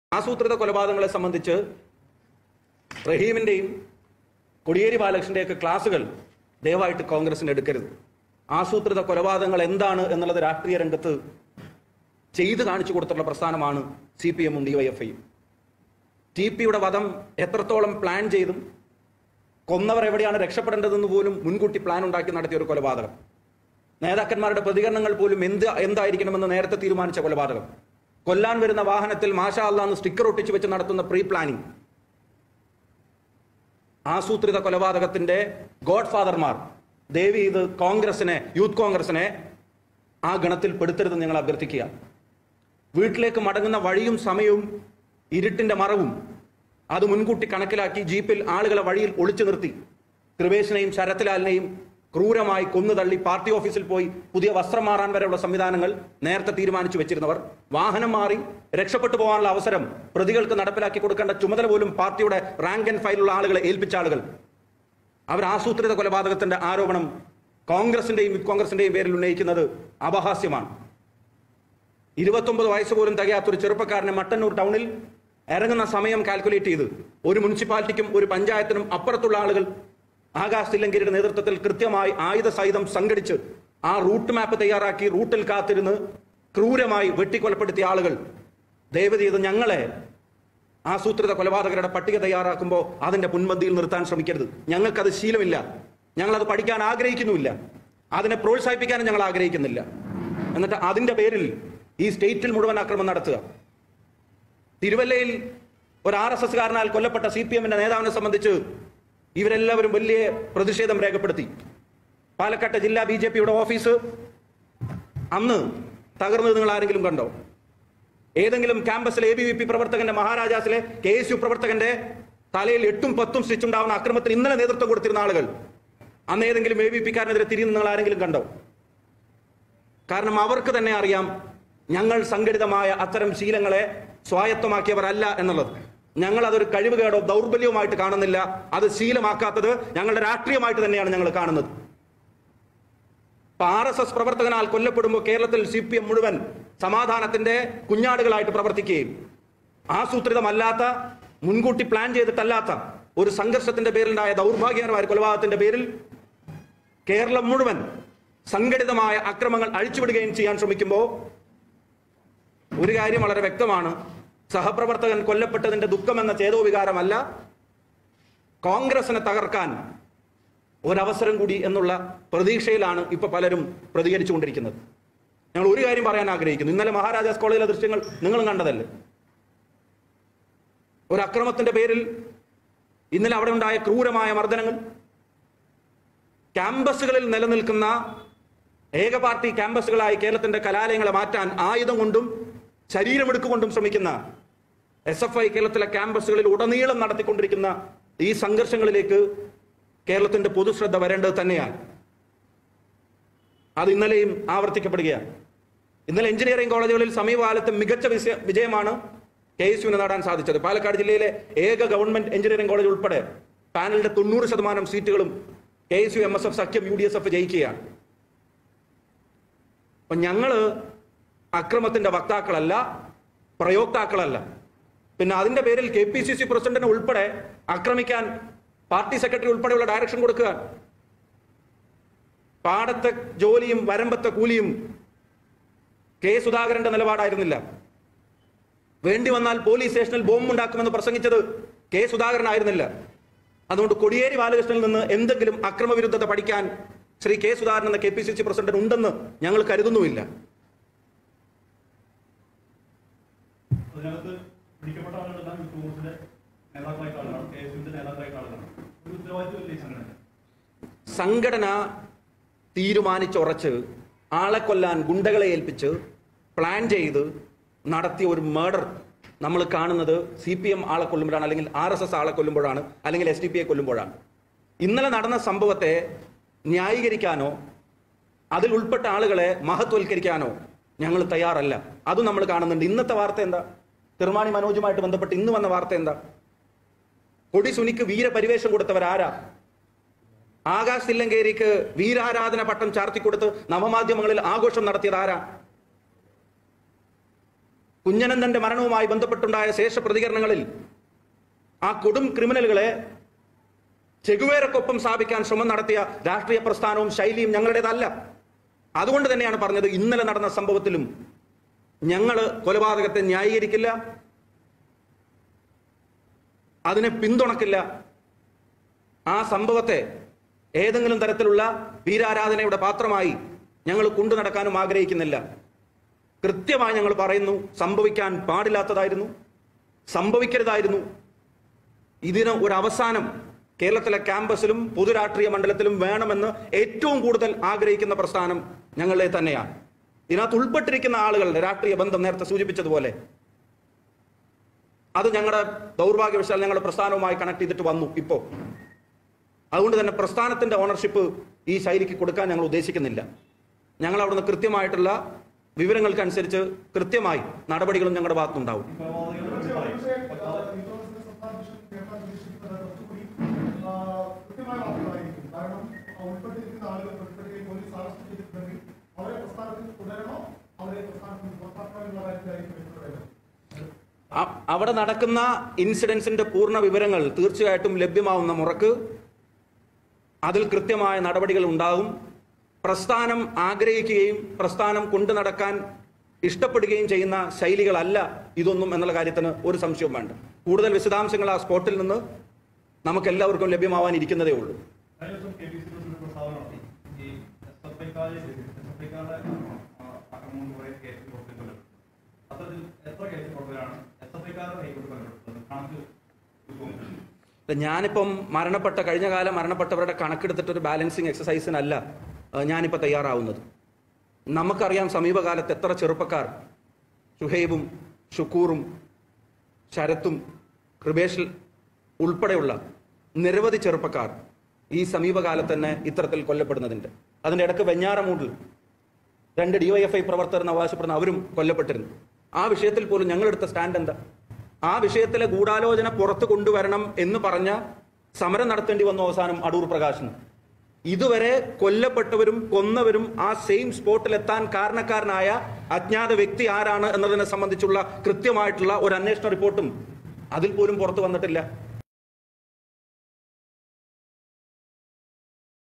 ആസൂത്രിത കൊലപാതകങ്ങളെ സംബന്ധിച്ച് റഹീമിന്റെയും കൊടിയേരി ബാലകൃഷ്ണന്റെയൊക്കെ ക്ലാസുകൾ ദയവായിട്ട് കോൺഗ്രസിന് എടുക്കരുത് ആസൂത്രിത കൊലപാതകങ്ങൾ എന്താണ് എന്നുള്ളത് രാഷ്ട്രീയ രംഗത്ത് ചെയ്തു കാണിച്ചു കൊടുത്തിട്ടുള്ള പ്രസ്ഥാനമാണ് സി പി എമ്മും ഡിവൈഎഫ്ഐയും ടി പിയുടെ വധം എത്രത്തോളം പ്ലാൻ ചെയ്തും കൊന്നവർ എവിടെയാണ് രക്ഷപ്പെടേണ്ടതെന്ന് പോലും മുൻകൂട്ടി പ്ലാൻ ഉണ്ടാക്കി നടത്തിയ ഒരു കൊലപാതകം നേതാക്കന്മാരുടെ പ്രതികരണങ്ങൾ പോലും എന്ത് എന്തായിരിക്കണമെന്ന് നേരത്തെ തീരുമാനിച്ച കൊലപാതകം കൊല്ലാൻ വരുന്ന വാഹനത്തിൽ മാഷാ അല്ലാന്ന് സ്റ്റിക്കർ ഒട്ടിച്ചു വെച്ച് നടത്തുന്ന പ്രീ പ്ലാനിംഗ് ആസൂത്രിത കൊലപാതകത്തിന്റെ ഗോഡ് ഫാദർമാർ ദേവി ഇത് കോൺഗ്രസിനെ യൂത്ത് കോൺഗ്രസിനെ ആ ഗണത്തിൽ പെടുത്തരുതെന്ന് ഞങ്ങൾ അഭ്യർത്ഥിക്കുക വീട്ടിലേക്ക് മടങ്ങുന്ന വഴിയും സമയവും ഇരുട്ടിന്റെ മറവും അത് മുൻകൂട്ടി കണക്കിലാക്കി ജീപ്പിൽ ആളുകളെ വഴിയിൽ ഒളിച്ചു നിർത്തി കൃപേഷിനെയും ശരത്ലാലിനെയും ക്രൂരമായി കൊന്നു തള്ളി പാർട്ടി ഓഫീസിൽ പോയി പുതിയ വസ്ത്രം മാറാൻ വരെയുള്ള സംവിധാനങ്ങൾ നേരത്തെ തീരുമാനിച്ചു വെച്ചിരുന്നവർ വാഹനം മാറി രക്ഷപ്പെട്ടു പോകാനുള്ള അവസരം പ്രതികൾക്ക് നടപ്പിലാക്കി കൊടുക്കേണ്ട ചുമതല പോലും പാർട്ടിയുടെ റാങ്ക് ആൻഡ് ഫയലുള്ള ആളുകളെ ഏൽപ്പിച്ച ആളുകൾ അവർ ആസൂത്രിത കൊലപാതകത്തിന്റെ ആരോപണം കോൺഗ്രസിന്റെയും യൂത്ത് കോൺഗ്രസിന്റെയും പേരിൽ ഉന്നയിക്കുന്നത് അപഹാസ്യമാണ് ഇരുപത്തൊമ്പത് വയസ്സ് പോലും തികയാത്തൊരു ചെറുപ്പക്കാരനെ മട്ടന്നൂർ ടൗണിൽ ഇറങ്ങുന്ന സമയം കാൽക്കുലേറ്റ് ചെയ്ത് ഒരു മുനിസിപ്പാലിറ്റിക്കും ഒരു പഞ്ചായത്തിനും അപ്പുറത്തുള്ള ആളുകൾ ആകാശ് തില്ലങ്കരിയുടെ നേതൃത്വത്തിൽ കൃത്യമായി ആയുധ സഹിതം സംഘടിച്ച് ആ റൂട്ട് മാപ്പ് തയ്യാറാക്കി റൂട്ടിൽ കാത്തിരുന്ന് ക്രൂരമായി വെട്ടിക്കൊലപ്പെടുത്തിയ ആളുകൾ ദയവ് ചെയ്ത് ഞങ്ങളെ ആസൂത്രിത കൊലപാതകരുടെ പട്ടിക തയ്യാറാക്കുമ്പോൾ അതിന്റെ മുൻപന്തിയിൽ നിർത്താൻ ശ്രമിക്കരുത് ഞങ്ങൾക്കത് ശീലമില്ല ഞങ്ങളത് പഠിക്കാൻ ആഗ്രഹിക്കുന്നുമില്ല അതിനെ പ്രോത്സാഹിപ്പിക്കാനും ഞങ്ങൾ ആഗ്രഹിക്കുന്നില്ല എന്നിട്ട് അതിന്റെ പേരിൽ ഈ സ്റ്റേറ്റിൽ മുഴുവൻ ആക്രമണം നടത്തുക തിരുവല്ലയിൽ ഒരു ആർ എസ് എസ് കാരനാൽ കൊല്ലപ്പെട്ട സി പി എമ്മിന്റെ നേതാവിനെ സംബന്ധിച്ച് ഇവരെല്ലാവരും വലിയ പ്രതിഷേധം രേഖപ്പെടുത്തി പാലക്കാട്ടെ ജില്ലാ ബി ജെ പിയുടെ ഓഫീസ് അന്ന് തകർന്നത് നിങ്ങൾ ആരെങ്കിലും കണ്ടോ ഏതെങ്കിലും ക്യാമ്പസിലെ എ ബി വി പി പ്രവർത്തകന്റെ മഹാരാജാസിലെ കെ എസ് യു പ്രവർത്തകന്റെ തലയിൽ എട്ടും പത്തും സ്റ്റിച്ച് ഉണ്ടാവുന്ന അക്രമത്തിന് ഇന്നലെ നേതൃത്വം കൊടുത്തിരുന്ന ആളുകൾ അന്ന് ഏതെങ്കിലും എ ബി പി കാരനെതിരെ തിരിയുന്ന നിങ്ങൾ ആരെങ്കിലും കണ്ടോ കാരണം അവർക്ക് തന്നെ അറിയാം ഞങ്ങൾ സംഘടിതമായ അത്തരം ശീലങ്ങളെ സ്വായത്തമാക്കിയവരല്ല എന്നുള്ളത് ഞങ്ങൾ അതൊരു കഴിവുകേടോ ദൗർബല്യവുമായിട്ട് കാണുന്നില്ല അത് ശീലമാക്കാത്തത് ഞങ്ങളുടെ രാഷ്ട്രീയമായിട്ട് തന്നെയാണ് ഞങ്ങൾ കാണുന്നത് ആർ എസ് എസ് പ്രവർത്തകനാൽ കൊല്ലപ്പെടുമ്പോൾ കേരളത്തിൽ സി പി എം മുഴുവൻ സമാധാനത്തിന്റെ കുഞ്ഞാടുകളായിട്ട് പ്രവർത്തിക്കുകയും ആസൂത്രിതമല്ലാത്ത മുൻകൂട്ടി പ്ലാൻ ചെയ്തിട്ടല്ലാത്ത ഒരു സംഘർഷത്തിന്റെ പേരിലുണ്ടായ ദൗർഭാഗ്യകരമായ കൊലപാതകത്തിന്റെ പേരിൽ കേരളം മുഴുവൻ സംഘടിതമായ അക്രമങ്ങൾ അഴിച്ചുവിടുകയും ചെയ്യാൻ ശ്രമിക്കുമ്പോൾ ഒരു കാര്യം വളരെ വ്യക്തമാണ് സഹപ്രവർത്തകൻ കൊല്ലപ്പെട്ടതിന്റെ ദുഃഖമെന്ന ചേതോ വികാരമല്ല കോൺഗ്രസിനെ തകർക്കാൻ ഒരവസരം കൂടി എന്നുള്ള പ്രതീക്ഷയിലാണ് ഇപ്പൊ പലരും പ്രതികരിച്ചുകൊണ്ടിരിക്കുന്നത് ഞങ്ങൾ ഒരു കാര്യം പറയാൻ ആഗ്രഹിക്കുന്നു ഇന്നലെ മഹാരാജാസ് കോളേജിലെ ദൃശ്യങ്ങൾ നിങ്ങളും കണ്ടതല്ലേ ഒരു അക്രമത്തിന്റെ പേരിൽ ഇന്നലെ അവിടെ ഉണ്ടായ ക്രൂരമായ മർദ്ദനങ്ങൾ ക്യാമ്പസുകളിൽ നിലനിൽക്കുന്ന ഏക പാർട്ടി ക്യാമ്പസുകളായി കേരളത്തിന്റെ കലാലയങ്ങളെ മാറ്റാൻ ആയുധം കൊണ്ടും ശരീരമെടുക്കുകൊണ്ടും ശ്രമിക്കുന്ന എസ് എഫ് ഐ കേരളത്തിലെ ക്യാമ്പസുകളിൽ ഉടനീളം നടത്തിക്കൊണ്ടിരിക്കുന്ന ഈ സംഘർഷങ്ങളിലേക്ക് കേരളത്തിന്റെ പൊതുശ്രദ്ധ വരേണ്ടത് തന്നെയാണ് അത് ഇന്നലെയും ആവർത്തിക്കപ്പെടുകയാണ് ഇന്നലെ എഞ്ചിനീയറിംഗ് കോളേജുകളിൽ സമീപകാലത്ത് മികച്ച വിജയ- വിജയമാണ് കെ എസ് യുവിന് നേടാൻ സാധിച്ചത് പാലക്കാട് ജില്ലയിലെ ഏക ഗവൺമെന്റ് എഞ്ചിനീയറിംഗ് കോളേജ് ഉൾപ്പെടെ പാനലിന്റെ തൊണ്ണൂറ് ശതമാനം സീറ്റുകളും K S U M S F സഖ്യം യു ഡി എസ് എഫ് ജയിക്കുകയാണ് അപ്പൊ ഞങ്ങള് അക്രമത്തിന്റെ വക്താക്കളല്ല പ്രയോക്താക്കളല്ല പിന്നെ അതിന്റെ പേരിൽ കെ പി സി സി പ്രസിഡന്റിനെ ഉൾപ്പെടെ ആക്രമിക്കാൻ പാർട്ടി സെക്രട്ടറി ഉൾപ്പെടെയുള്ള ഡയറക്ഷൻ കൊടുക്കുക പാടത്തെ ജോലിയും വരമ്പത്തെ കൂലിയും കെ സുധാകരന്റെ നിലപാടായിരുന്നില്ല വേണ്ടി വന്നാൽ പോലീസ് സ്റ്റേഷനിൽ ബോംബ് ഉണ്ടാക്കുമെന്ന് പ്രസംഗിച്ചത് കെ സുധാകരനായിരുന്നില്ല അതുകൊണ്ട് കൊടിയേരി ബാലകൃഷ്ണനിൽ നിന്ന് എന്തെങ്കിലും അക്രമവിരുദ്ധത പഠിക്കാൻ ശ്രീ കെ സുധാകരൻ എന്ന K P C C president ഉണ്ടെന്ന് ഞങ്ങൾ കരുതുന്നുമില്ല അതിനകത്ത് പിടിക്കപ്പെട്ട ആളുകളെല്ലാം യൂത്ത് കോൺഗ്രസിന്റെ നേതാക്കളായിട്ട് ആളുകളാണ് കെ എസ് യുവിന്റെ നേതാക്കളായിട്ട് ആളുകളാണ് ഒരു ഉത്തരവാദിത്വമില്ലേ ഈ സംഘടന സംഘടന തീരുമാനിച്ചുറച്ച് ആളെ കൊല്ലാൻ ഗുണ്ടകളെ ഏൽപ്പിച്ച് പ്ലാൻ ചെയ്ത് നടത്തിയ ഒരു മർഡർ നമ്മൾ കാണുന്നത് സി പി എം ആളെ കൊല്ലുമ്പോഴാണ് അല്ലെങ്കിൽ ആർ എസ് എസ് ആളെ കൊല്ലുമ്പോഴാണ് അല്ലെങ്കിൽ എസ് ഡി പി യെ കൊല്ലുമ്പോഴാണ് ഇന്നലെ നടന്ന സംഭവത്തെ ന്യായീകരിക്കാനോ അതിൽ ഉൾപ്പെട്ട ആളുകളെ മഹത്വൽക്കരിക്കാനോ ഞങ്ങൾ തയ്യാറല്ല അതും നമ്മൾ കാണുന്നുണ്ട് ഇന്നത്തെ വാർത്ത എന്താ തിർമാണി മനോജുമായിട്ട് ബന്ധപ്പെട്ട് ഇന്ന് വന്ന വാർത്ത എന്താ കൊടി സുനിക്ക് വീരപരിവേഷം കൊടുത്തവരാരാ ആകാശ് തില്ലങ്കേരിക്ക് വീരാരാധന പട്ടം ചാർത്തിക്കൊടുത്ത് നവമാധ്യമങ്ങളിൽ ആഘോഷം നടത്തിയത് ആരാ കുഞ്ഞനന്ദന്റെ മരണവുമായി ബന്ധപ്പെട്ടുണ്ടായ ശേഷ പ്രതികരണങ്ങളിൽ ആ കൊടും ക്രിമിനലുകളെ ചെകുവേരക്കൊപ്പം സ്ഥാപിക്കാൻ ശ്രമം നടത്തിയ രാഷ്ട്രീയ പ്രസ്ഥാനവും ശൈലിയും ഞങ്ങളുടേതല്ല അതുകൊണ്ട് തന്നെയാണ് പറഞ്ഞത് ഇന്നലെ നടന്ന സംഭവത്തിലും ഞങ്ങൾ കൊലപാതകത്തെ ന്യായീകരിക്കില്ല അതിനെ പിന്തുണക്കില്ല ആ സംഭവത്തെ ഏതെങ്കിലും തരത്തിലുള്ള വീരാരാധനയുടെ പാത്രമായി ഞങ്ങൾ കൊണ്ടു നടക്കാനും ആഗ്രഹിക്കുന്നില്ല കൃത്യമായി ഞങ്ങൾ പറയുന്നു സംഭവിക്കാൻ പാടില്ലാത്തതായിരുന്നു സംഭവിക്കരുതായിരുന്നു ഇതിന് ഒരു അവസാനം കേരളത്തിലെ ക്യാമ്പസിലും പൊതുരാഷ്ട്രീയ മണ്ഡലത്തിലും വേണമെന്ന് ഏറ്റവും കൂടുതൽ ആഗ്രഹിക്കുന്ന പ്രസ്ഥാനം ഞങ്ങളെ തന്നെയാണ് ഇതിനകത്ത് ഉൾപ്പെട്ടിരിക്കുന്ന ആളുകളുടെ രാഷ്ട്രീയ ബന്ധം നേരത്തെ സൂചിപ്പിച്ചതുപോലെ അത് ഞങ്ങളുടെ ദൗർഭാഗ്യവശാൽ ഞങ്ങളുടെ പ്രസ്ഥാനവുമായി കണക്ട് ചെയ്തിട്ട് വന്നു ഇപ്പോൾ അതുകൊണ്ട് തന്നെ പ്രസ്ഥാനത്തിന്റെ ഓണർഷിപ്പ് ഈ ശൈലിക്ക് കൊടുക്കാൻ ഞങ്ങൾ ഉദ്ദേശിക്കുന്നില്ല ഞങ്ങൾ അവിടുന്ന് കൃത്യമായിട്ടുള്ള വിവരങ്ങൾക്കനുസരിച്ച് കൃത്യമായി നടപടികളും ഞങ്ങളുടെ ഭാഗത്തുണ്ടാവും ഈ കൊലപാതകങ്ങളെ കുറിച്ച് പറയും. കൃത്യമായ വാർത്തകളായിരിക്കും കാരണം ഉൾപ്പെട്ടിരിക്കുന്ന ആളുകൾ ഉൾപ്പെട്ടിരിക്കുന്ന പോലീസ് അറസ്റ്റ് ചെയ്തിട്ടുണ്ടെങ്കിൽ അവരെ പ്രസ്ഥാനത്തിൽ തുടരണോ അവരെ പ്രസ്ഥാനത്തിൽ പുറത്താക്കാനുള്ള കാര്യത്തിലായിരിക്കും ഇടപെടൽ അ- അവിടെ നടക്കുന്ന ഇൻസിഡൻസിന്റെ പൂർണ്ണ വിവരങ്ങൾ തീർച്ചയായിട്ടും ലഭ്യമാവുന്ന മുറക്ക് അതിൽ കൃത്യമായ നടപടികൾ ഉണ്ടാകും പ്രസ്ഥാനം ആഗ്രഹിക്കുകയും പ്രസ്ഥാനം കൊണ്ടു നടക്കാൻ ഇഷ്ടപ്പെടുകയും ചെയ്യുന്ന ശൈലികളല്ല ഇതൊന്നും എന്നുള്ള കാര്യത്തിന് ഒരു സംശയവും വേണ്ട കൂടുതൽ വിശദാംശങ്ങൾ ആ സ്പോട്ടിൽ നിന്ന് നമുക്ക് എല്ലാവർക്കും ലഭ്യമാവാൻ ഇരിക്കുന്നതേ ഉള്ളൂ കഴിഞ്ഞ ദിവസം കെ പി സി പ്രസിഡന്റ് പ്രസ്താവന നടത്തി ഈ എസ് എഫ് ഐക്കാരെ എസ് എഫ് ഐക്കാരുടെ ആക്രമണം കുറെ കേസ് കൊടുത്തിട്ടുണ്ട് അത്തരത്തിൽ എത്ര കേസ് കൊടുത്തവരാണ് എസ് എഫ് ഐക്കാരുടെ കൈകൊണ്ട് ബന്ധപ്പെട്ടത് കണക്ക് കിട്ടുമോ? ഞാനിപ്പം മരണപ്പെട്ട കഴിഞ്ഞ കാലം മരണപ്പെട്ടവരുടെ കണക്കെടുത്തിട്ട് ഒരു ബാലൻസിങ് എക്സസൈസിനല്ല ഏഹ്, ഞാനിപ്പോൾ തയ്യാറാവുന്നത് നമുക്കറിയാം സമീപകാലത്ത് എത്ര ചെറുപ്പക്കാർ ഷുഹൈബും ഷുക്കൂറും ശരത്തും കൃപേഷിൽ ഉൾപ്പെടെയുള്ള നിരവധി ചെറുപ്പക്കാർ ഈ സമീപകാലത്ത് തന്നെ ഇത്തരത്തിൽ കൊല്ലപ്പെടുന്നതുണ്ട് അതിൻ്റെ ഇടയ്ക്ക് വെഞ്ഞാറമൂടിൽ രണ്ട് ഡിവൈഎഫ്ഐ പ്രവർത്തകർ എന്ന് അവകാശപ്പെടുന്ന അവരും കൊല്ലപ്പെട്ടിരുന്നു ആ വിഷയത്തിൽ പോലും ഞങ്ങളെടുത്ത സ്റ്റാൻഡ് എന്താ ആ വിഷയത്തിലെ ഗൂഢാലോചന പുറത്തു കൊണ്ടുവരണം എന്ന് പറഞ്ഞ സമരം നടത്തേണ്ടി വന്നു അവസാനം അടൂർ പ്രകാശന് ഇതുവരെ കൊല്ലപ്പെട്ടവരും കൊന്നവരും ആ സെയിം സ്പോട്ടിൽ എത്താൻ കാരണക്കാരനായ അജ്ഞാത വ്യക്തി ആരാണ് എന്നതിനെ സംബന്ധിച്ചുള്ള കൃത്യമായിട്ടുള്ള ഒരു അന്വേഷണ റിപ്പോർട്ടും അതിൽ പോലും പുറത്തു വന്നിട്ടില്ല